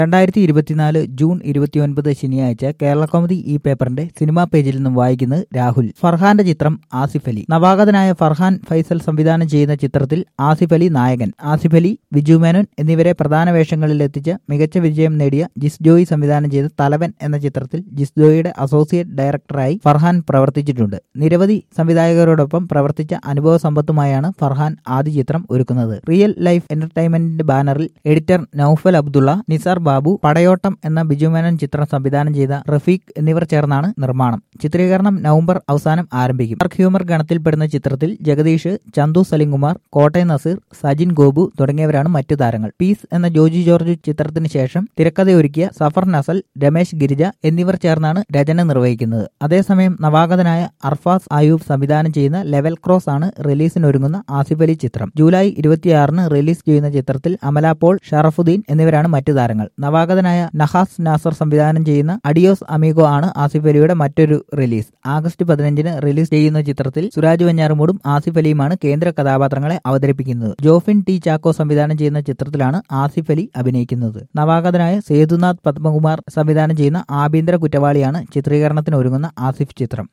രണ്ടായിരത്തി ഇരുപത്തിനാല് ജൂൺ ഇരുപത്തിയൊൻപത് ശനിയാഴ്ച കേരള കോമഡി ഈ പേപ്പറിന്റെ സിനിമാ പേജിൽ നിന്നും വായിക്കുന്നത് രാഹുൽ ഫർഹാന്റെ ചിത്രം ആസിഫ് അലി നവാഗതനായ ഫർഹാൻ ഫൈസൽ സംവിധാനം ചെയ്യുന്ന ചിത്രത്തിൽ ആസിഫ് അലി നായകൻ ആസിഫ് അലി വിജു മേനോൻ എന്നിവരെ പ്രധാന വേഷങ്ങളിൽ എത്തിച്ച് മികച്ച വിജയം നേടിയ ജിസ് ജോയി സംവിധാനം ചെയ്ത തലവൻ എന്ന ചിത്രത്തിൽ ജിസ് ജോയിയുടെ അസോസിയേറ്റ് ഡയറക്ടറായി ഫർഹാൻ പ്രവർത്തിച്ചിട്ടുണ്ട് നിരവധി സംവിധായകരോടൊപ്പം പ്രവർത്തിച്ച അനുഭവ സമ്പത്തുമായാണ് ഫർഹാൻ ആദ്യ ചിത്രം ഒരുക്കുന്നത് റിയൽ ലൈഫ് എന്റർടൈൻമെന്റിന്റെ ബാനറിൽ എഡിറ്റർ നൌഫൽ അബ്ദുള്ള നിസാർ ബാബു പടയോട്ടം എന്ന ബിജുമേനോൻ ചിത്രം സംവിധാനം ചെയ്ത റഫീഖ് എന്നിവർ ചേർന്നാണ് നിർമ്മാണം ചിത്രീകരണം നവംബർ അവസാനം ആരംഭിക്കും ഡാർക്ക് ഹ്യൂമർ ഗണത്തിൽപ്പെടുന്ന ചിത്രത്തിൽ ജഗദീഷ് ചന്തു സലിംകുമാർ കോട്ടയം നസീർ സജിൻ ഗോപു തുടങ്ങിയവരാണ് മറ്റു താരങ്ങൾ പീസ് എന്ന ജോജി ജോർജ് ചിത്രത്തിന് ശേഷം തിരക്കഥയൊരുക്കിയ സഫർ നസൽ രമേശ് ഗിരിജ എന്നിവർ ചേർന്നാണ് രചന നിർവഹിക്കുന്നത് അതേസമയം നവാഗതനായ അർഫാസ് അയൂബ് സംവിധാനം ചെയ്യുന്ന ലെവൽ ക്രോസ് ആണ് റിലീസിനൊരുങ്ങുന്ന ആസിഫ് അലി ചിത്രം ജൂലൈ ഇരുപത്തിയാറിന് റിലീസ് ചെയ്യുന്ന ചിത്രത്തിൽ അമല പോൾ ഷറഫുദ്ദീൻ എന്നിവരാണ് മറ്റു താരങ്ങൾ നവാഗതനായ നഹാസ് നാസർ സംവിധാനം ചെയ്യുന്ന അഡിയോസ് അമീഗോ ആണ് ആസിഫ് അലിയുടെ മറ്റൊരു റിലീസ് ആഗസ്റ്റ് പതിനഞ്ചിന് റിലീസ് ചെയ്യുന്ന ചിത്രത്തിൽ സുരാജ് വെഞ്ഞാറുമൂടും ആസിഫ് അലിയുമാണ് കേന്ദ്ര കഥാപാത്രങ്ങളെ അവതരിപ്പിക്കുന്നത് ജോഫിൻ ടി ചാക്കോ സംവിധാനം ചെയ്യുന്ന ചിത്രത്തിലാണ് ആസിഫ് അലി അഭിനയിക്കുന്നത് നവാഗതനായ സേതുനാഥ് പത്മകുമാർ സംവിധാനം ചെയ്യുന്ന ആഭ്യന്തര കുറ്റവാളിയാണ് ചിത്രീകരണത്തിന് ഒരുങ്ങുന്ന ആസിഫ് ചിത്രം